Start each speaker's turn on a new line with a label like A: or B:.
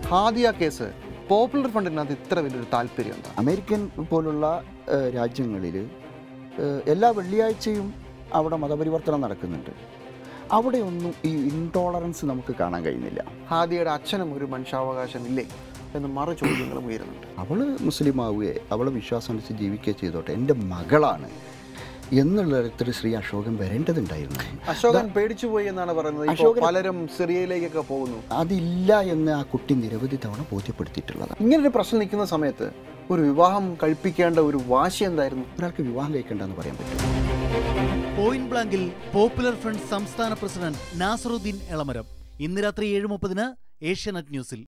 A: Hadiya case popular ഫണ്ടിനകത്ത് ഇത്ര വലിയൊരു താല്പര്യം എന്താ
B: അമേരിക്കൻ പോലുള്ള രാജ്യങ്ങളിൽ എല്ലാ വെള്ളിയാഴ്ചയും അവിടെ മതപരിവർത്തനം നടക്കുന്നുണ്ട് അവിടെയൊന്നും ഈ ഇൻടോളറൻസ് നമുക്ക് കാണാൻ കഴിയുന്നില്ല
A: ഹാദിയയുടെ അച്ഛനും ഒരു മനുഷ്യാവകാശം ഇല്ലേ എന്ന് മറു ചോദ്യങ്ങളും ഉയരുന്നുണ്ട്
B: അവൾ മുസ്ലിം ആവുകയെ അവളെ വിശ്വാസം വെച്ച് ജീവിക്കുകയോ ചെയ്തോട്ടെ എൻ്റെ മകളാണ് എന്നുള്ള തരത്തിൽ ശ്രീ അശോകൻ വരേണ്ടതുണ്ടായിരുന്നു
A: അശോകൻ പേടിച്ചു പോയി എന്നാണ് പറയുന്നത് ഇപ്പോൾ
B: അശോകൻ-
A: പലരും സിറിയയിലേക്കൊക്കെ പോകുന്നു
B: അതില്ല എന്ന് ആ കുട്ടി നിരവധി തവണ ബോധ്യപ്പെടുത്തിയിട്ടുള്ളതാണ്
A: ഇങ്ങനൊരു പ്രശ്നം നിൽക്കുന്ന സമയത്ത് ഒരു വിവാഹം കഴിപ്പിക്കേണ്ട ഒരു വാശി എന്തായിരുന്നു
B: ഒരാൾക്ക് വിവാഹം കഴിക്കേണ്ടെന്ന് പറയാൻ പറ്റും
C: പോയിന്റ് ബ്ലാങ്കിൽ പോപ്പുലർ ഫ്രണ്ട് സംസ്ഥാന പ്രസിഡന്റ് നാസറുദ്ദീൻ എളമരം ഇന്ന് രാത്രി ഏഴ് മുപ്പതിന് ഏഷ്യാനെറ്റ് ന്യൂസിൽ